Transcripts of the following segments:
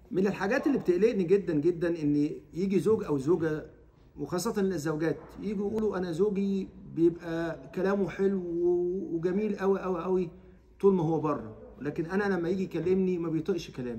من الحاجات اللي بتقلقني جدا جدا ان يجي زوج او زوجه وخاصة الزوجات يجوا يقولوا انا زوجي بيبقى كلامه حلو وجميل قوي قوي قوي طول ما هو بره لكن انا لما يجي يكلمني ما بيطقش كلامي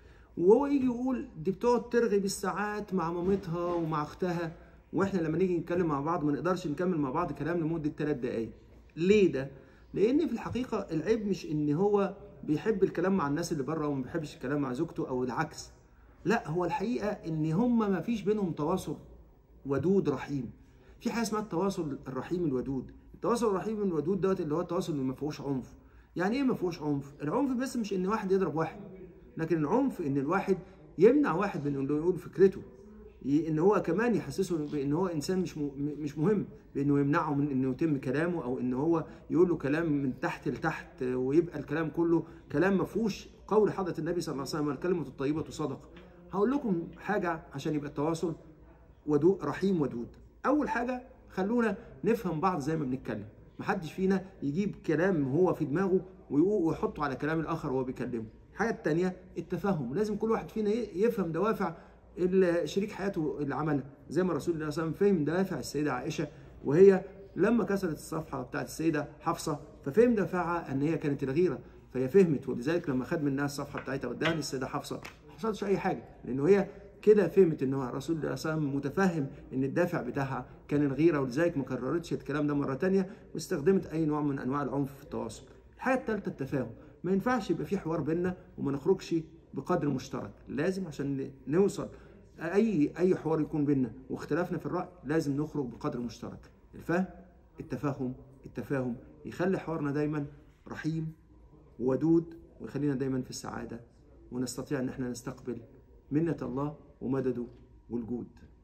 وهو يجي يقول دي بتقعد ترغي بالساعات مع مامتها ومع اختها واحنا لما نيجي نتكلم مع بعض ما نقدرش نكمل مع بعض كلام لمده ثلاث دقائق ليه ده لان في الحقيقه العيب مش ان هو بيحب الكلام مع الناس اللي بره وما بيحبش الكلام مع زوجته او العكس لا هو الحقيقه ان هم ما فيش بينهم تواصل ودود رحيم في حاجه اسمها التواصل الرحيم الودود التواصل الرحيم الودود دوت اللي هو التواصل اللي ما فيهوش عنف يعني ايه ما فيهوش عنف العنف بس مش ان واحد يضرب واحد لكن العنف ان الواحد يمنع واحد من انه يقول فكرته ان هو كمان يحسسه بان هو انسان مش مش مهم بانه يمنعه من انه يتم كلامه او ان هو يقول له كلام من تحت لتحت ويبقى الكلام كله كلام ما فيهوش قول حضره النبي صلى الله عليه وسلم الكلمه الطيبه صدقه هقول لكم حاجه عشان يبقى التواصل ودود رحيم ودود اول حاجه خلونا نفهم بعض زي ما بنتكلم محدش فينا يجيب كلام هو في دماغه ويحطه على كلام الاخر وهو بيكلمه الحاجه الثانيه التفاهم لازم كل واحد فينا يفهم دوافع شريك حياته اللي عملها زي ما رسول الله صلى الله عليه وسلم فهم دوافع السيده عائشه وهي لما كسرت الصفحه بتاعت السيده حفصه ففهم دافعها ان هي كانت الغيره فهي فهمت ولذلك لما خد منها الصفحه بتاعتها واداها للسيده حفصه ما حصلش اي حاجه لانه هي كده فهمت ان هو رسول الله صلى الله عليه وسلم متفهم ان الدافع بتاعها كان الغيره ولذلك ما كررتش الكلام ده مره ثانيه واستخدمت اي نوع من انواع العنف في التواصل. الحاجه الثالثه التفاهم، ما ينفعش يبقى في حوار بيننا وما نخرجش بقدر مشترك، لازم عشان نوصل اي اي حوار يكون بيننا واختلافنا في الراي لازم نخرج بقدر مشترك. الفهم التفاهم التفاهم يخلي حوارنا دايما رحيم ودود ويخلينا دايما في السعاده ونستطيع ان احنا نستقبل منة الله ومدده والجود